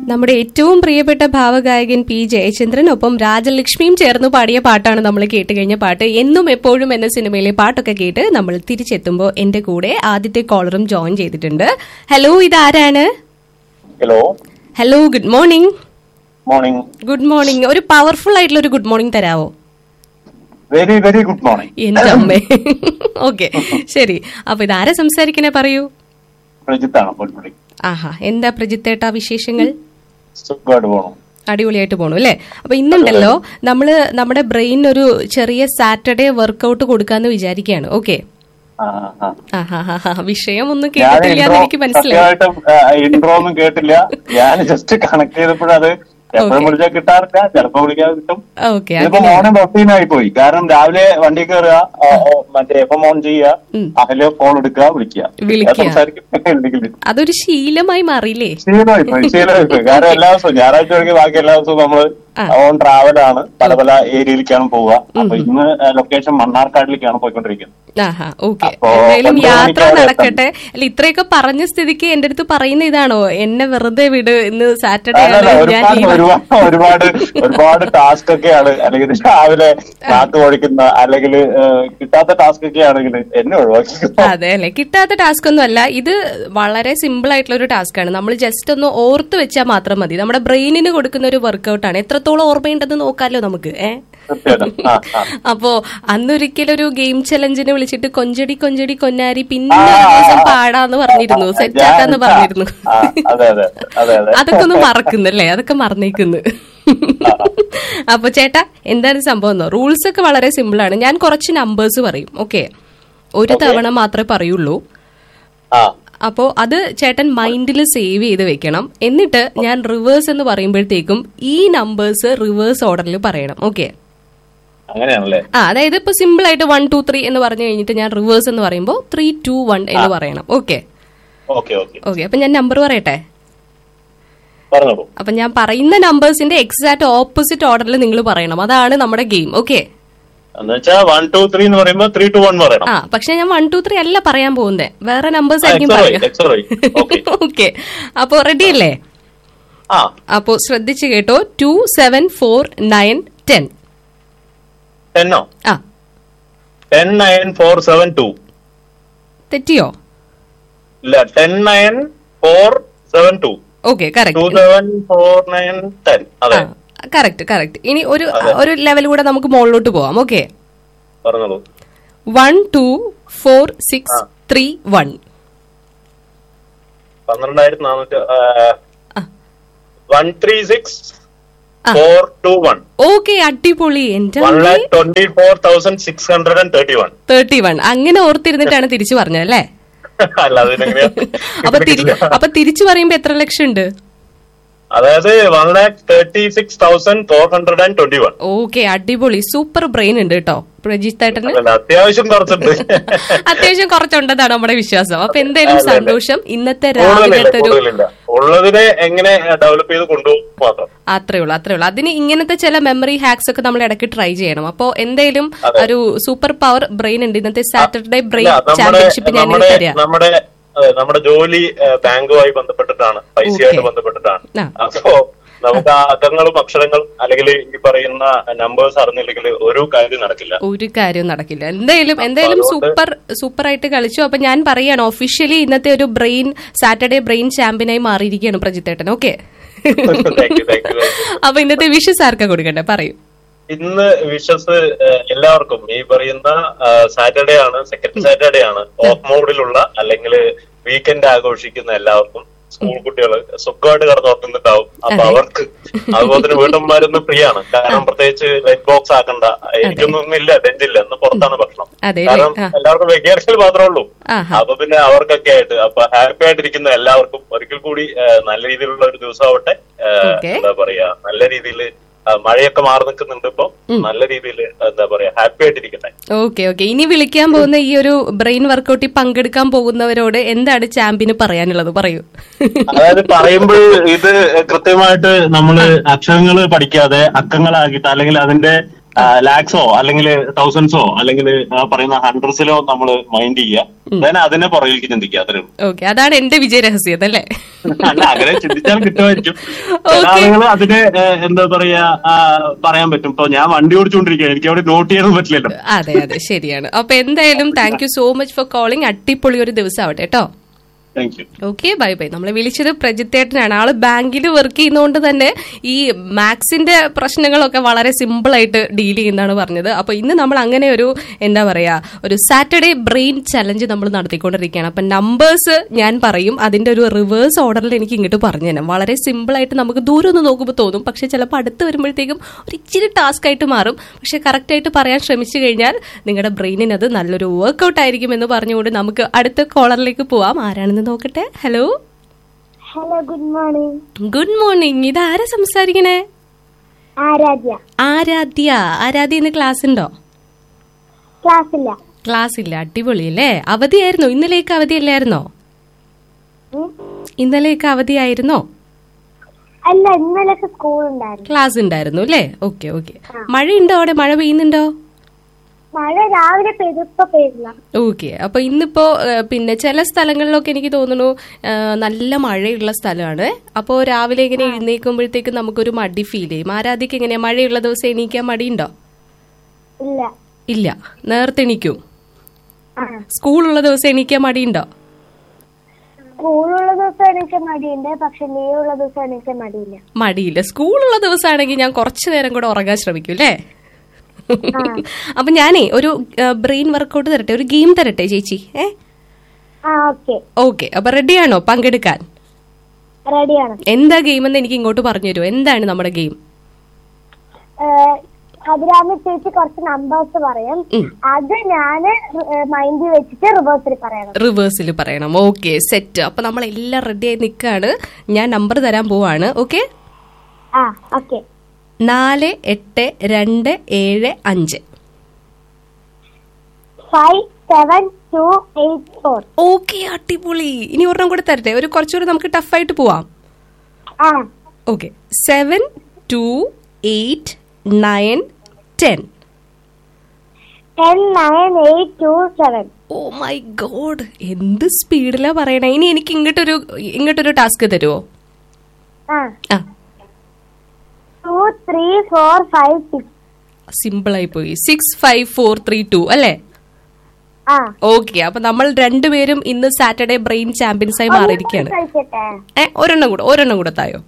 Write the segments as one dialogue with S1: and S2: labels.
S1: നമ്മുടെ ഏറ്റവും പ്രിയപ്പെട്ട ഭാവഗായകൻ പി ജയചന്ദ്രൻ ഒപ്പം രാജലക്ഷ്മിയും ചേർന്ന് പാടിയ പാട്ടാണ് നമ്മൾ കേട്ട് കഴിഞ്ഞ പാട്ട് എന്നും എപ്പോഴും എന്ന സിനിമയിലെ പാട്ടൊക്കെ കേട്ട് നമ്മൾ തിരിച്ചെത്തുമ്പോൾ എന്റെ കൂടെ ആദ്യത്തെ കോളറും ജോയിൻ ചെയ്തിട്ടുണ്ട് ഹലോ ഇതാരാണ്
S2: hello
S1: hello good morning
S2: morning
S1: good morning ഒരു പവർഫുൾ ആയിട്ടുള്ള ഒരു ഗുഡ് മോർണിംഗ് തരാവോ
S2: വെരി വെരി ഗുഡ് മോർണിംഗ്
S1: എന്റെ അമ്മേ ഓക്കെ ശരി അപ്പൊ ഇതാരാ സംസാരിക്കണേ പറയൂ
S2: പ്രജിത്താണ് പൊൽപ്പുടി
S1: ആഹാ എന്താ പ്രജിത്തേട്ടാ വിശേഷങ്ങൾ
S2: സുഖമായിട്ട് പോകണം
S1: അടിപൊളിയായിട്ട് പോണു അല്ലേ അപ്പൊ ഇന്നുണ്ടല്ലോ നമ്മള് നമ്മുടെ ബ്രെയിൻ ഒരു ചെറിയ സാറ്റർഡേ വർക്കൗട്ട് കൊടുക്കാന്ന് വിചാരിക്കുകയാണ് ഓക്കെ വിഷയം ഒന്നും
S2: ഞാൻ
S1: കേട്ടിട്ടില്ല എന്ന് എനിക്ക് മനസ്സിലായി
S2: സത്യമായിട്ടും ഇൻട്രോ ഒന്നും കേട്ടില്ല ഞാൻ ജസ്റ്റ് കണക്ട് ചെയ്തപ്പോഴത് എപ്പോഴും വിളിച്ചാൽ കിട്ടാറില്ല ചിലപ്പോ വിളിക്കാതെ കിട്ടും
S1: ഓക്കെ
S2: ഇതിപ്പോ മോർണിംഗ് റൊട്ടീനായി പോയി കാരണം രാവിലെ വണ്ടി കയറുക ആ, ആ, മറ്റേ എപ്പം ഓൺ ചെയ്യുക അകലെ ഫോൺ എടുക്കുക വിളിക്കുക
S1: വിളിക്കുക.
S2: സംസാരിക്കും എന്തെങ്കിലും
S1: അതൊരു ശീലമായി മാറിയില്ലേ
S2: ശീലമായി പോയി ശീലമായി പോയി കാരണം എല്ലാ ദിവസവും ഞായറാഴ്ച ഒഴികെ ബാക്കി എല്ലാ ദിവസവും നമ്മള് ഓൺ ട്രാവലാണ് പല പല ഏരിയയിലേക്കാണ് പോവുക അപ്പൊ ഇന്ന് ലൊക്കേഷൻ മണ്ണാർക്കാടിലേക്കാണ് പോയിക്കൊണ്ടിരിക്കുന്നത്
S1: ആഹാ ഓക്കെ
S2: അപ്പോ
S1: എന്തായാലും
S2: ഒമ്പത്
S1: യാത്ര
S2: മണിക്കാണ്
S1: നടക്കട്ടെ അല്ല ഇത്രയൊക്കെ പറഞ്ഞ സ്ഥിതിക്ക് എന്റെ അടുത്ത് പറയുന്ന ഇതാണോ എന്നെ വെറുതെ വിട് ഇന്ന് സാറ്റർഡേ
S2: അല്ലല്ല
S1: ആണ് ഞാൻ
S2: ഒരുപാട്
S1: leave ആ.
S2: ഒരുപാട് ഒരുപാട് ഒരുപാട് ടാസ്ക് ഒക്കെയാണ് അല്ലെങ്കിൽ രാവിലെ നാക്ക് പൊഴിക്കുന്ന അല്ലെങ്കിൽ കിട്ടാത്ത ടാസ്ക് ഒക്കെ ആണെങ്കിൽ എന്നെ ഒഴിവാക്കി
S1: അതെ അല്ലെ കിട്ടാത്ത ടാസ്ക് ഒന്നും അല്ല ഇത് വളരെ സിമ്പിൾ ആയിട്ടുള്ള ഒരു ടാസ്ക് ആണ് നമ്മൾ ജസ്റ്റ് ഒന്ന് ഓർത്ത് വെച്ചാൽ മാത്രം മതി നമ്മുടെ ബ്രെയിനിന് കൊടുക്കുന്ന ഒരു വർക്കൗട്ട് ആണ് എത്രത്തോളം ഓർമ്മയുണ്ടെന്ന് നോക്കാമല്ലോ നമുക്ക് ഏഹ്
S2: തീർച്ചയായിട്ടും ആ ആ
S1: അപ്പോ അന്നൊരിക്കലും ഒരു ഗെയിം ചലഞ്ചിന് വിളിച്ചിട്ട് കൊഞ്ചടി കൊഞ്ചടി കൊന്നാരി പിന്നെ
S2: ആ,
S1: ഒരു ദിവസം
S2: ആ, ആ.
S1: പാടാന്ന് പറഞ്ഞിരുന്നു
S2: ഞാൻ-
S1: സെറ്റാക്കാന്ന് പറഞ്ഞിരുന്നു
S2: ആ, അതെ അതെ അതെ അതെ
S1: അതൊക്കെ ഒന്ന് മറക്കുന്നല്ലേ അതൊക്കെ മറന്നേക്കുന്നു അപ്പൊ ചേട്ടാ എന്താണ് സംഭവം എന്നോ റൂൾസ് ഒക്കെ വളരെ സിമ്പിൾ ആണ് ഞാൻ കുറച്ച് നമ്പേഴ്സ് പറയും ഓക്കെ ഒരു തവണ മാത്രമേ പറയുള്ളൂ
S2: ആ
S1: അപ്പോ അത് ചേട്ടൻ മൈൻഡിൽ സേവ് ചെയ്ത് വെക്കണം എന്നിട്ട് ഞാൻ റിവേഴ്സ് എന്ന് പറയുമ്പോഴത്തേക്കും ഈ നമ്പേഴ്സ് റിവേഴ്സ് ഓർഡറിൽ പറയണം ഓക്കെ
S2: അങ്ങനെയാണല്ലേ
S1: ആ അതായത് ഇപ്പൊ സിമ്പിൾ ആയിട്ട് വൺ ടു ത്രീ എന്ന് പറഞ്ഞു കഴിഞ്ഞിട്ട് ഞാൻ റിവേഴ്സ് എന്ന് പറയുമ്പോൾ ത്രീ ടു വൺ എന്ന് പറയണം ഓക്കെ
S2: ഓക്കെ ഓക്കെ
S1: ഓക്കെ അപ്പൊ ഞാൻ നമ്പർ പറയട്ടെ
S2: പറഞ്ഞോളൂ
S1: അപ്പൊ ഞാൻ പറയുന്ന നമ്പേഴ്സിന്റെ എക്സാക്ട് ഓപ്പോസിറ്റ് ഓർഡറിൽ നിങ്ങൾ പറയണം അതാണ് നമ്മുടെ ഗെയിം ഓക്കെ
S2: എന്ന് വെച്ചാ വൺ ടു ത്രീ എന്ന് പറയുമ്പോ ത്രീ ടു വൺ പറയണം
S1: ആ പക്ഷെ ഞാൻ വൺ ടു ത്രീ അല്ല പറയാൻ പോകുന്നത് വേറെ നമ്പേഴ്സ് ആയിരിക്കും
S2: extra
S1: പറയാം
S2: right, extra right. Okay.
S1: Okay അപ്പൊ റെഡി അല്ലേ
S2: ആ
S1: അപ്പോ ശ്രദ്ധിച്ചു കേട്ടോ two seven four nine ten
S2: ടെന്നോ
S1: ആ
S2: ten nine four seven two
S1: തെറ്റിയോ
S2: ഇല്ല ten nine four seven two
S1: okay
S2: two
S1: correct
S2: seven four nine ten അതെ
S1: കറക്റ്റ് കറക്റ്റ് ഇനി ഒരു ഒരു ലെവൽ കൂടെ നമുക്ക് മുകളിലോട്ട് പോവാം ഓക്കെ
S2: പറഞ്ഞോളൂ
S1: one two four six three one
S2: പന്ത്രണ്ടായിരത്തി നാനൂറ്റി വൺ ത്രീ സിക്സ്
S1: ആ.
S2: ഫോർ ടു വൺ
S1: ഓക്കെ അടിപൊളി എന്റെ
S2: one lakh twenty four thousand six hundred and thirty one
S1: thirty one അങ്ങനെ ഓർത്തിരുന്നിട്ടാണ് തിരിച്ചു പറഞ്ഞത് അല്ലേ
S2: അല്ല അതിനെങ്ങനെയാ
S1: അപ്പൊ തിരി അപ്പൊ തിരിച്ചു പറയുമ്പോ എത്ര ലക്ഷം ഉണ്ട്
S2: അതായത് one lakh thirty six thousand four hundred and twenty one
S1: okay അടിപൊളി സൂപ്പർ ബ്രെയിൻ ഉണ്ട് കേട്ടോ പ്രജിത്തേട്ടന്
S2: അല്ല അത്യാവശ്യം കുറച്ചുണ്ട്
S1: അത്യാവശ്യം കുറച്ചുണ്ടെന്നാണ് നമ്മുടെ വിശ്വാസം അപ്പൊ എന്തായാലും
S2: അല്ല, അല്ല.
S1: സന്തോഷം ഇന്നത്തെ
S2: കൂടുതലില്ല
S1: രാവിലത്തെ ഒരു
S2: കൂടുതലില്ല ഉള്ളതിനെ എങ്ങനെ ഡെവലപ്പ് ചെയ്ത് കൊണ്ടുപോകും മാത്രം
S1: അത്രേ ഉള്ളൂ അത്രേ ഉള്ളൂ അതിന് ഇങ്ങനത്തെ ചില മെമ്മറി ഹാക്സ് ഒക്കെ നമ്മൾ ഇടയ്ക്ക് ട്രൈ ചെയ്യണം അപ്പോ എന്തായാലും ഒരു സൂപ്പർ പവർ ബ്രെയിൻ ഉണ്ട് ഇന്നത്തെ സാറ്റർഡേ ബ്രെയിൻ
S2: ഇല്ല, നമ്മുടെ
S1: ചാമ്പ്യൻഷിപ്പ് ഞാൻ
S2: നമ്മുടെ
S1: തരാം
S2: നമ്മുടെ അതെ, നമ്മുടെ ജോലി ഏഹ്, ബാങ്കുമായി ബന്ധപ്പെട്ടിട്ടാണ് പൈസയായിട്ട്
S1: Okay.
S2: ബന്ധപ്പെട്ടിട്ടാണ്
S1: ആ.
S2: അപ്പോ നമുക്ക് ആ അക്കങ്ങളും അക്ഷരങ്ങളും അല്ലെങ്കിൽ ഈ പറയുന്ന നമ്പേഴ്സ് അറിഞ്ഞില്ലെങ്കിൽ ഒരു കാര്യം നടക്കില്ല
S1: ഒരു കാര്യവും നടക്കില്ല എന്തായാലും എന്തായാലും
S2: അതുകൊണ്ട്
S1: സൂപ്പർ സൂപ്പർ ആയിട്ട് കളിച്ചു അപ്പൊ ഞാൻ പറയാണ് ഒഫീഷ്യലി ഇന്നത്തെ ഒരു ബ്രെയിൻ സാറ്റർഡേ ബ്രെയിൻ ചാമ്പ്യനായി മാറിയിരിക്കുകയാണ് പ്രജിത്തേട്ടൻ okay
S2: thank you thank you
S1: അപ്പൊ ഇന്നത്തെ വിഷസ് ആർക്കാ കൊടുക്കണ്ടേ പറയൂ
S2: ഇന്ന് വിഷസ് എല്ലാവർക്കും ഈ പറയുന്ന സാറ്റർഡേ ആണ് സെക്കൻഡ് സാറ്റർഡേ ആണ് ഓഫ് മോഡിലുള്ള അല്ലെങ്കിൽ വീക്കെൻഡ് ആഘോഷിക്കുന്ന എല്ലാവർക്കും സ്കൂൾ കുട്ടികൾ സുഖമായിട്ട് കിടന്നുറങ്ങുന്നുണ്ടാവും അപ്പൊ
S1: അതെ.
S2: അവർക്ക് അതുപോലെ തന്നെ വീട്ടമ്മമാരൊന്ന് ഫ്രീ ആണ് കാരണം പ്രത്യേകിച്ച് ലൈറ്റ് ബോക്സ് ആക്കണ്ട എനിക്കൊന്നും ഇല്ല ബെഞ്ചില്ല എന്ന് പുറത്താണ് ഭക്ഷണം
S1: അതെ
S2: കാരണം
S1: ആ.
S2: എല്ലാവർക്കും വെക്കേഷനിൽ മാത്രമേ ഉള്ളൂ
S1: ആഹാ.
S2: അപ്പൊ പിന്നെ അവർക്കൊക്കെ ആയിട്ട് അപ്പൊ ഹാപ്പി ആയിട്ടിരിക്കുന്ന എല്ലാവർക്കും ഒരിക്കൽ കൂടി ആ, നല്ല രീതിയിലുള്ള ഒരു ദിവസമാവട്ടെ ആ,
S1: Okay.
S2: എന്താ പറയാ നല്ല രീതിയിൽ മഴയൊക്കെ മാറി നിൽക്കുന്നുണ്ട് ഇപ്പൊ നല്ല രീതിയിൽ എന്താ പറയാ ഹാപ്പി ആയിട്ടിരിക്കട്ടെ
S1: ഓക്കെ ഓക്കെ ഇനി വിളിക്കാൻ പോകുന്ന ഈ ഒരു ബ്രെയിൻ വർക്കൗട്ടിൽ പങ്കെടുക്കാൻ പോകുന്നവരോട് എന്താണ് ചാമ്പ്യന് പറയാനുള്ളത് പറയൂ
S2: അതായത് പറയുമ്പോൾ ഇത് കൃത്യമായിട്ട് നമ്മള് അക്ഷരങ്ങൾ പഠിക്കാതെ അക്കങ്ങളാക്കിയിട്ട് അല്ലെങ്കിൽ അതിന്റെ ലാക്സോ അല്ലെങ്കിൽ തൗസൻഡ്സോ അല്ലെങ്കിൽ പറയുന്ന ഹൺഡ്രഡ്സിലോ നമ്മൾ മൈൻഡ് ചെയ്യുക then അതിനെ പുറകിലേക്ക് ചിന്തിക്കുക അത്രേ ഉള്ളൂ
S1: ഓക്കെ അതാണ് എന്റെ വിജയ രഹസ്യം അല്ലേ
S2: അല്ല അങ്ങനെ ചിന്തിച്ചാൽ കിട്ടുമായിരിക്കും ചില
S1: Okay.
S2: ആളുകൾ അതിന് ആ, എന്താ പറയാ ആ, പറയാൻ പറ്റും ഇപ്പൊ ഞാൻ വണ്ടി ഓടിച്ചുകൊണ്ടിരിക്കുകയാണ് എനിക്ക് അവിടെ നോട്ട് ചെയ്യാൻ പറ്റില്ലല്ലോ
S1: അതെ അതെ ശരിയാണ് അപ്പൊ എന്തായാലും thank you so much for calling അടിപൊളി ഒരു ദിവസം ആവട്ടെ കേട്ടോ
S2: thank you
S1: okay bye bye നമ്മളെ വിളിച്ചത് പ്രജിത്തേട്ടനാണ് ആള് ബാങ്കിൽ വർക്ക് ചെയ്യുന്നതുകൊണ്ട് തന്നെ ഈ മാത്സിന്റെ പ്രശ്നങ്ങളൊക്കെ വളരെ സിമ്പിൾ ആയിട്ട് ഡീൽ ചെയ്യുന്നതാണ് പറഞ്ഞത് അപ്പൊ ഇന്ന് നമ്മൾ അങ്ങനെ ഒരു എന്താ പറയാ ഒരു സാറ്റർഡേ ബ്രെയിൻ ചലഞ്ച് നമ്മൾ നടത്തിക്കൊണ്ടിരിക്കുകയാണ് അപ്പൊ നമ്പേഴ്സ് ഞാൻ പറയും അതിന്റെ ഒരു റിവേഴ്സ് ഓർഡറിൽ എനിക്ക് ഇങ്ങോട്ട് പറഞ്ഞു തരാം വളരെ സിമ്പിൾ ആയിട്ട് നമുക്ക് ദൂരം ഒന്ന് നോക്കുമ്പോൾ തോന്നും പക്ഷെ ചിലപ്പോൾ അടുത്ത് വരുമ്പോഴത്തേക്കും ഒരു ഇച്ചിരി ടാസ്ക് ആയിട്ട് മാറും പക്ഷെ കറക്റ്റ് ആയിട്ട് പറയാൻ ശ്രമിച്ചു കഴിഞ്ഞാൽ നിങ്ങളുടെ ബ്രെയിനിന് അത് നല്ലൊരു വർക്ക്ഔട്ട് ആയിരിക്കും എന്ന് പറഞ്ഞുകൊണ്ട് നമുക്ക് അടുത്ത കോളറിലേക്ക് പോവാം ആരാണെന്ന് നോക്കട്ടെ hello
S3: hello good morning
S1: good morning ഇത് ആരാ സംസാരിക്കണേ
S3: ആരാധ്യ
S1: ആരാധ്യ ആരാധ്യ ഇന്ന് ക്ലാസ് ഉണ്ടോ
S3: ക്ലാസ് ഇല്ല
S1: ക്ലാസ് ഇല്ല അടിപൊളി അല്ലേ അവധിയായിരുന്നോ ഇന്നലെയൊക്കെ അവധിയല്ലായിരുന്നോ
S3: ഉം.
S1: ഇന്നലെയൊക്കെ അവധിയായിരുന്നോ
S3: അല്ല ഇന്നലൊക്കെ സ്കൂൾ ഉണ്ടായിരുന്നു
S1: ക്ലാസ് ഉണ്ടായിരുന്നു അല്ലേ ഓക്കെ ഓക്കെ മഴയുണ്ടോ അവിടെ മഴ പെയ്യുന്നുണ്ടോ
S3: മഴ രാവിലെ പെയ്തപ്പോ പെയ്തില്ല
S1: ഓക്കെ അപ്പൊ ഇന്നിപ്പോ ഏ, പിന്നെ ചില സ്ഥലങ്ങളിലൊക്കെ എനിക്ക് തോന്നുന്നു ഏ, നല്ല മഴയുള്ള സ്ഥലമാണ് അപ്പോ രാവിലെ ഇങ്ങനെ എഴുന്നേൽക്കുമ്പോഴത്തേക്ക് നമുക്കൊരു മടി ഫീൽ ചെയ്യും ആരാധ്യക്ക് എങ്ങനെയാ മഴയുള്ള ദിവസം എണീക്കാൻ മടിയുണ്ടോ
S3: ഇല്ല
S1: ഇല്ല നേരത്തെ എണീക്കും
S3: ആ
S1: സ്കൂളുള്ള ദിവസം എണീക്കാൻ മടിയുണ്ടോ
S3: സ്കൂളുള്ള ദിവസം എനിക്ക് മടിയുണ്ട് പക്ഷെ ലീവുള്ള ദിവസം എനിക്ക് മടിയില്ല
S1: മടിയില്ല സ്കൂളുള്ള ദിവസമാണെങ്കിൽ ഞാൻ കുറച്ചു നേരം കൂടെ ഉറങ്ങാൻ ശ്രമിക്കും അല്ലേ അപ്പൊ ഞാനേ ഒരു ബ്രെയിൻ വർക്കൗട്ട് തരട്ടെ ഒരു ഗെയിം തരട്ടെ ചേച്ചി ഏ
S3: ആ ഓക്കെ
S1: ഓക്കെ അപ്പൊ റെഡിയാണോ പങ്കെടുക്കാൻ
S3: റെഡിയാണ്
S1: എന്താ ഗെയിം എന്ന് എനിക്ക് ഇങ്ങോട്ട് പറഞ്ഞു തരുമോ എന്താണ് നമ്മുടെ ഗെയിം
S3: അതിരാമി ചേച്ചി കുറച്ച് നമ്പേഴ്സ് പറയും
S1: ഉം.
S3: അത് ഞാന് മൈൻഡിൽ വെച്ചിട്ട് റിവേഴ്സിൽ പറയണം
S1: റിവേഴ്സിൽ പറയണം ഓക്കെ സെറ്റ് അപ്പൊ നമ്മൾ എല്ലാം റെഡിയായി നിൽക്കുകയാണ് ഞാൻ നമ്പർ തരാൻ പോവാണ് ഓക്കെ
S3: ആ ഓക്കെ
S1: നാല് എട്ട് രണ്ട് ഏഴ് അഞ്ച്
S3: five seven two eight four
S1: okay അടിപൊളി ഇനി ഒരെണ്ണം കൂടെ തരട്ടെ ഒരു കുറച്ചുകൂടെ നമുക്ക് ടഫായിട്ട് പോവാം
S3: ആ
S1: okay seven two eight nine ten
S3: ten nine eight two seven
S1: oh my god എന്ത് സ്പീഡിലാ പറയണേ ഇനി എനിക്ക് ഇങ്ങോട്ടൊരു ഇങ്ങോട്ടൊരു ടാസ്ക് തരുമോ
S3: ആ
S1: ആ
S3: two three four five six
S1: simple ആയി പോയി six five four three two അല്ലേ
S3: ആ
S1: ഓക്കെ അപ്പൊ നമ്മൾ രണ്ടുപേരും ഇന്ന് സാറ്റർഡേ ബ്രെയിൻ ചാമ്പ്യൻസ് ആയി മാറിയിരിക്കുകയാണ്
S3: കഴിക്കട്ടെ
S1: ഏ ഒരെണ്ണം കൂടെ ഒരെണ്ണം കൂടെ തായോ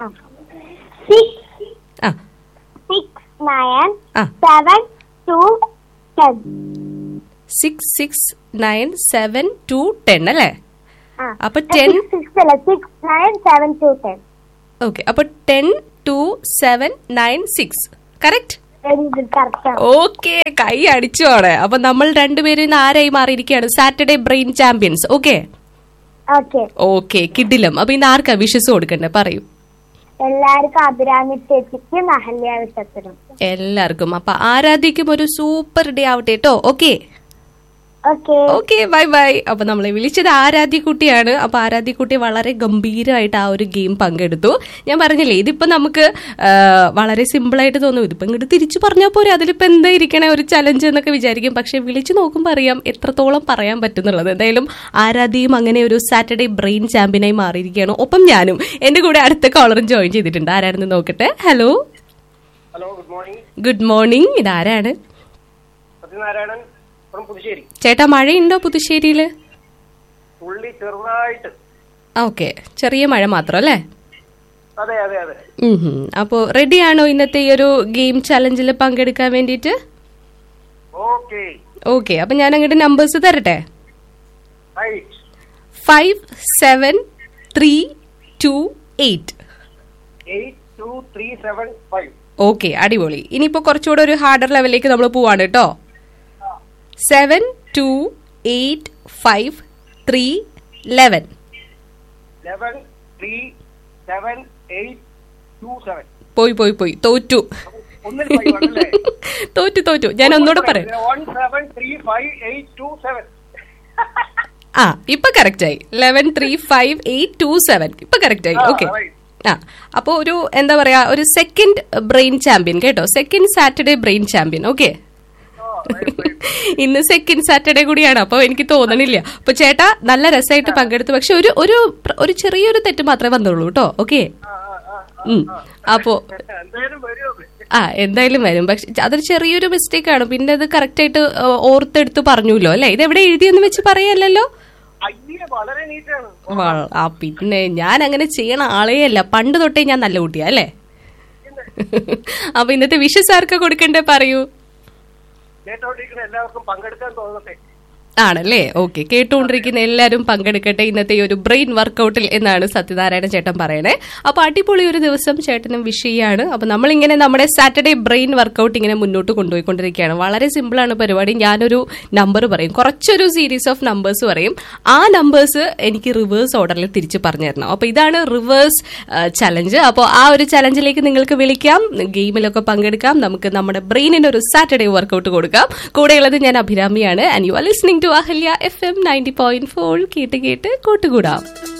S3: സിക്സ്
S1: ആ
S3: സിക്സ് നയൻ
S1: ആ
S3: seven two ten
S1: six six nine seven two ten അല്ലേ
S3: ആ
S1: അപ്പൊ ടെൻ
S3: സിക്സ് അല്ല six nine seven two ten
S1: okay അപ്പൊ ten two seven nine six correct
S3: very good correct
S1: okay കൈ അടിച്ചോടെ അപ്പൊ നമ്മൾ രണ്ടുപേരും ഇന്ന് ആരായി മാറിയിരിക്കുകയാണ് Saturday brain champions okay
S3: okay
S1: okay കിഡിലം അപ്പൊ ഇന്ന് ആർക്കാ വിശ്വസ് കൊടുക്കണ്ടേ പറയൂ
S3: എല്ലാവർക്കും അഭിരാമി ചേച്ചിക്ക് നഹല്യ വിശ്വത്തിനും
S1: എല്ലാവർക്കും അപ്പൊ ആരാധിക്കും ഒരു സൂപ്പർ ഡേ ആവട്ടെ കേട്ടോ okay
S3: okay
S1: okay bye bye അപ്പൊ നമ്മളെ വിളിച്ചത് ആരാധ്യക്കുട്ടിയാണ് അപ്പൊ ആരാധ്യക്കുട്ടി വളരെ ഗംഭീരമായിട്ട് ആ ഒരു ഗെയിം പങ്കെടുത്തു ഞാൻ പറഞ്ഞില്ലേ ഇതിപ്പോ നമുക്ക് ആ, വളരെ സിമ്പിൾ ആയിട്ട് തോന്നും ഇതിപ്പോ ഇങ്ങോട്ട് തിരിച്ചു പറഞ്ഞാൽ പോരെ അതിലിപ്പോ എന്താ ഇരിക്കണേ ഒരു ചലഞ്ച് എന്നൊക്കെ വിചാരിക്കും പക്ഷെ വിളിച്ചു നോക്കുമ്പോൾ അറിയാം എത്രത്തോളം പറയാൻ പറ്റുന്നുള്ളത് എന്തായാലും ആരാധ്യയും അങ്ങനെ ഒരു സാറ്റർഡേ ബ്രെയിൻ ചാമ്പ്യനായി മാറിയിരിക്കുകയാണ് ഒപ്പം ഞാനും എന്റെ കൂടെ അടുത്ത കോളറും ജോയിൻ ചെയ്തിട്ടുണ്ട് ആരാണെന്ന് നോക്കട്ടെ hello
S4: hello good morning
S1: good morning ഇതാരാണ്
S4: സത്യനാരായണൻ ഫ്രം പുതുശ്ശേരി
S1: ചേട്ടാ മഴയുണ്ടോ പുതുശ്ശേരിയില്
S4: പുള്ളി ചെറുതായിട്ട്
S1: ഓക്കെ ചെറിയ മഴ മാത്രം അല്ലേ
S4: അതെ അതെ അതെ
S1: ഉം ഹും. അപ്പോ റെഡിയാണോ ഇന്നത്തെ ഈ ഒരു ഗെയിം ചലഞ്ചിൽ പങ്കെടുക്കാൻ വേണ്ടിയിട്ട്
S4: ഓക്കെ
S1: ഓക്കെ അപ്പൊ ഞാൻ അങ്ങോട്ട് നമ്പേഴ്സ് തരട്ടെ
S4: right
S1: five seven three two eight
S4: eight two three seven five
S1: okay അടിപൊളി ഇനിയിപ്പോ കുറച്ചുകൂടെ ഒരു ഹാർഡർ ലെവലിലേക്ക് നമ്മൾ പോവാണ് കേട്ടോ seven two eight five three eleven
S4: eleven three seven eight two seven
S1: പോയി പോയി പോയി തോറ്റു
S4: ഒന്നിൽ ഫൈവ് ആണല്ലേ
S1: തോറ്റു തോറ്റു ഞാൻ ഒന്നുകൂടെ പറയാം
S4: one seven three five eight two seven
S1: ആ ഇപ്പൊ കറക്റ്റ് ആയി eleven three five eight two seven ഇപ്പൊ കറക്റ്റ് ആയി ഓക്കെ ആ അപ്പോൾ ഒരു എന്താ പറയാ ഒരു സെക്കൻഡ് ബ്രെയിൻ ചാമ്പ്യൻ കേട്ടോ second Saturday brain champion okay ഇന്ന് സെക്കൻഡ് സാറ്റർഡേ കൂടിയാണ് അപ്പൊ എനിക്ക് തോന്നണില്ല അപ്പൊ ചേട്ടാ നല്ല രസമായിട്ട് പങ്കെടുത്തു പക്ഷെ ഒരു ഒരു പ്ര- ഒരു ചെറിയൊരു തെറ്റ് മാത്രമേ വന്നുള്ളൂ കേട്ടോ ഓക്കെ അപ്പോ
S4: എന്തായാലും വരുമത്
S1: ആ എന്തായാലും വരും പക്ഷെ അതൊരു ചെറിയൊരു മിസ്റ്റേക്ക് ആണ് പിന്നെ അത് കറക്റ്റ് ആയിട്ട് ഏ, ഓർത്തെടുത്ത് പറഞ്ഞുല്ലോ അല്ലെ ഇത് എവിടെ എഴുതിയെന്ന് വെച്ച് പറയല്ലോ
S4: അയ്യേ വളരെ നീറ്റാണ്
S1: വ- ആ പിന്നെ ഞാൻ അങ്ങനെ ചെയ്യണ ആളേ അല്ല പണ്ട് തൊട്ടേ ഞാൻ നല്ല കുട്ടിയാ അല്ലേ അപ്പൊ ഇന്നത്തെ വിഷസ് ആർക്കാ കൊടുക്കണ്ടേ പറയൂ
S4: കേട്ടോണ്ടിരിക്കുന്ന എല്ലാവർക്കും പങ്കെടുക്കാൻ തോന്നട്ടെ
S1: ആണല്ലേ ഓക്കെ കേട്ടുകൊണ്ടിരിക്കുന്ന എല്ലാവരും പങ്കെടുക്കട്ടെ ഇന്നത്തെ ഈ ഒരു ബ്രെയിൻ വർക്കൗട്ടിൽ എന്നാണ് സത്യനാരായണ ചേട്ടൻ പറയണേ അപ്പൊ അടിപൊളി ഒരു ദിവസം ചേട്ടനും വിഷയാണ് അപ്പൊ നമ്മളിങ്ങനെ നമ്മുടെ സാറ്റർഡേ ബ്രെയിൻ വർക്കൗട്ട് ഇങ്ങനെ മുന്നോട്ട് കൊണ്ടുപോയിക്കൊണ്ടിരിക്കുകയാണ് വളരെ സിമ്പിൾ ആണ് പരിപാടി ഞാനൊരു നമ്പർ പറയും കുറച്ചൊരു സീരീസ് ഓഫ് നമ്പേഴ്സ് പറയും ആ നമ്പേഴ്സ് എനിക്ക് റിവേഴ്സ് ഓർഡറിൽ തിരിച്ച് പറഞ്ഞു തരണം അപ്പൊ ഇതാണ് റിവേഴ്സ് ചലഞ്ച് അപ്പോൾ ആ ഒരു ചലഞ്ചിലേക്ക് നിങ്ങൾക്ക് വിളിക്കാം ഗെയിമിലൊക്കെ പങ്കെടുക്കാം നമുക്ക് നമ്മുടെ ബ്രെയിനിന് ഒരു സാറ്റർഡേ വർക്കൗട്ട് കൊടുക്കാം കൂടെയുള്ളത് ഞാൻ അഭിരാമിയാണ് and you are listening to Ahalya F M ninety point four കേട്ട് കേട്ട് കൂട്ടുകൂടാം